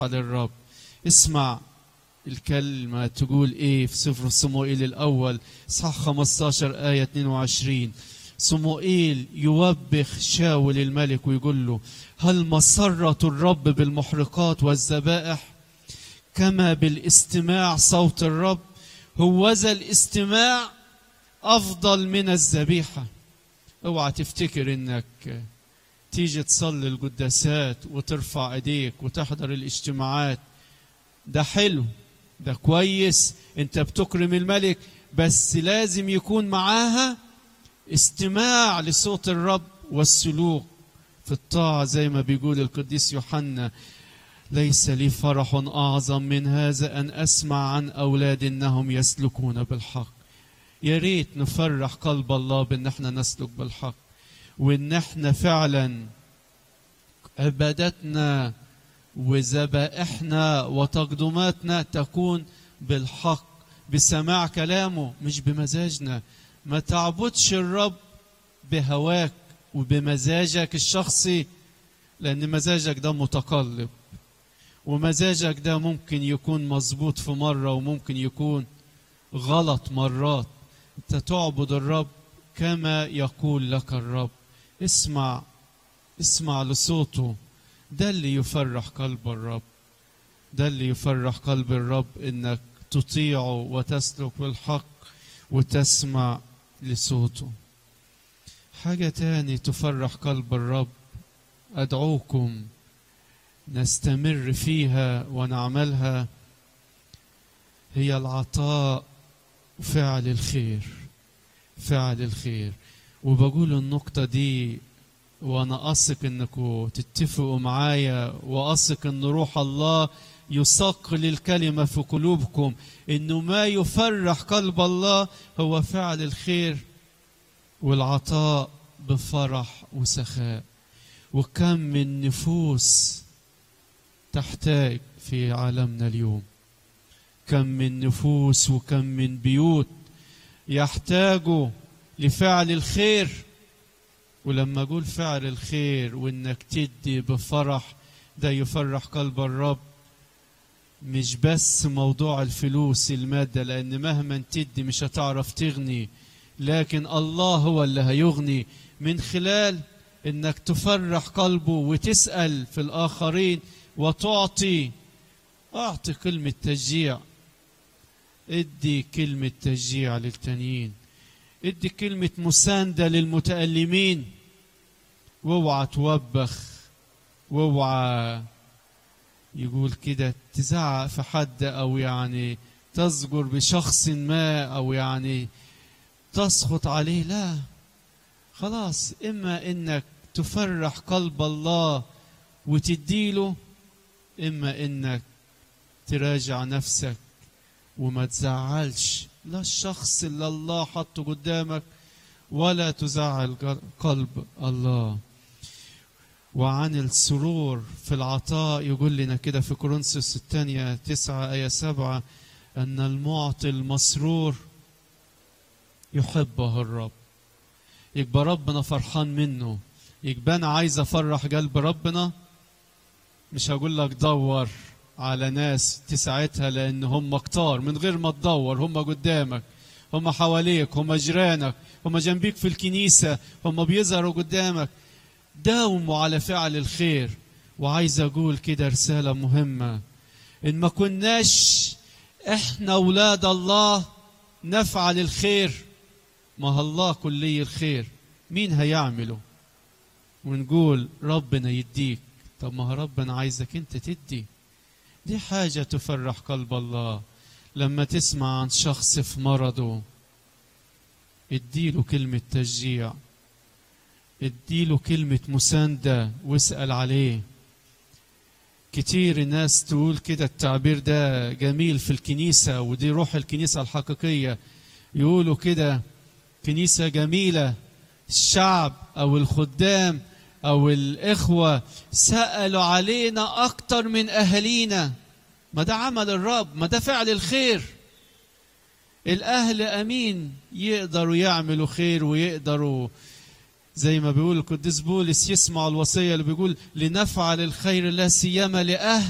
للرب اسمع الكلمة تقول ايه في سفر صموئيل الأول صح 15 آية 22 صموئيل يوبخ شاول الملك ويقول له هل مسرة الرب بالمحرقات والذبائح كما بالاستماع صوت الرب هوذا الاستماع أفضل من الذبيحة اوعى تفتكر انك تيجي تصلي القداسات وترفع ايديك وتحضر الاجتماعات ده حلو ده كويس انت بتكرم الملك بس لازم يكون معاها استماع لصوت الرب والسلوك في الطاعة زي ما بيقول القديس يوحنا ليس لي فرح أعظم من هذا أن أسمع عن أولاد إنهم يسلكون بالحق يا ريت نفرح قلب الله بأن احنا نسلك بالحق وإن احنا فعلا عبادتنا وذبائحنا وتقدماتنا تكون بالحق بسماع كلامه مش بمزاجنا ما تعبدش الرب بهواك وبمزاجك الشخصي لأن مزاجك ده متقلب ومزاجك ده ممكن يكون مظبوط في مرة وممكن يكون غلط مرات أنت تعبد الرب كما يقول لك الرب اسمع اسمع لصوته ده اللي يفرح قلب الرب ده اللي يفرح قلب الرب انك تطيعه وتسلك بالحق وتسمع لصوته حاجة تاني تفرح قلب الرب أدعوكم نستمر فيها ونعملها هي العطاء وفعل الخير فعل الخير وبقول النقطة دي وأنا أثق إنكم تتفقوا معايا وأثق إن روح الله يثقل الكلمة في قلوبكم إنه ما يفرح قلب الله هو فعل الخير والعطاء بفرح وسخاء وكم من نفوس تحتاج في عالمنا اليوم كم من نفوس وكم من بيوت يحتاجوا لفعل الخير ولما اقول فعل الخير وانك تدي بفرح ده يفرح قلب الرب مش بس موضوع الفلوس المادة لأن مهما تدي مش هتعرف تغني لكن الله هو اللي هيغني من خلال انك تفرح قلبه وتسأل في الآخرين وتعطي أعطي كلمة تشجيع ادي كلمة تشجيع للتانيين ادي كلمة مساندة للمتألمين واوعى توبخ واوعى يقول كده تزعق في حد او يعني تزجر بشخص ما او يعني تسخط عليه لا خلاص اما انك تفرح قلب الله وتديله اما انك تراجع نفسك وما تزعلش لا الشخص اللي الله حطه قدامك ولا تزعل قلب الله وعن السرور في العطاء يقول لنا كده في كورنثوس الثانية تسعة آية سبعة أن المعطي المسرور يحبه الرب يبقى ربنا فرحان منه يبقى أنا عايز أفرح قلب ربنا مش هقول لك دور على ناس تساعدها لأن هم كتار من غير ما تدور هم قدامك هم حواليك هم جيرانك هم جنبيك في الكنيسة هم بيظهروا قدامك داوموا على فعل الخير وعايز اقول كده رسالة مهمة ان ما كناش احنا اولاد الله نفعل الخير ما الله كلي الخير مين هيعمله ونقول ربنا يديك طب ما ربنا عايزك انت تدي دي حاجة تفرح قلب الله لما تسمع عن شخص في مرضه اديله كلمة تشجيع اديله كلمة مساندة واسأل عليه كتير الناس تقول كده التعبير ده جميل في الكنيسة ودي روح الكنيسة الحقيقية يقولوا كده كنيسة جميلة الشعب أو الخدام أو الإخوة سألوا علينا أكتر من أهالينا ما ده عمل الرب ما ده فعل الخير الأهل أمين يقدروا يعملوا خير ويقدروا زي ما بيقول القديس بولس يسمع الوصية اللي بيقول لنفعل الخير لا سيما لأهل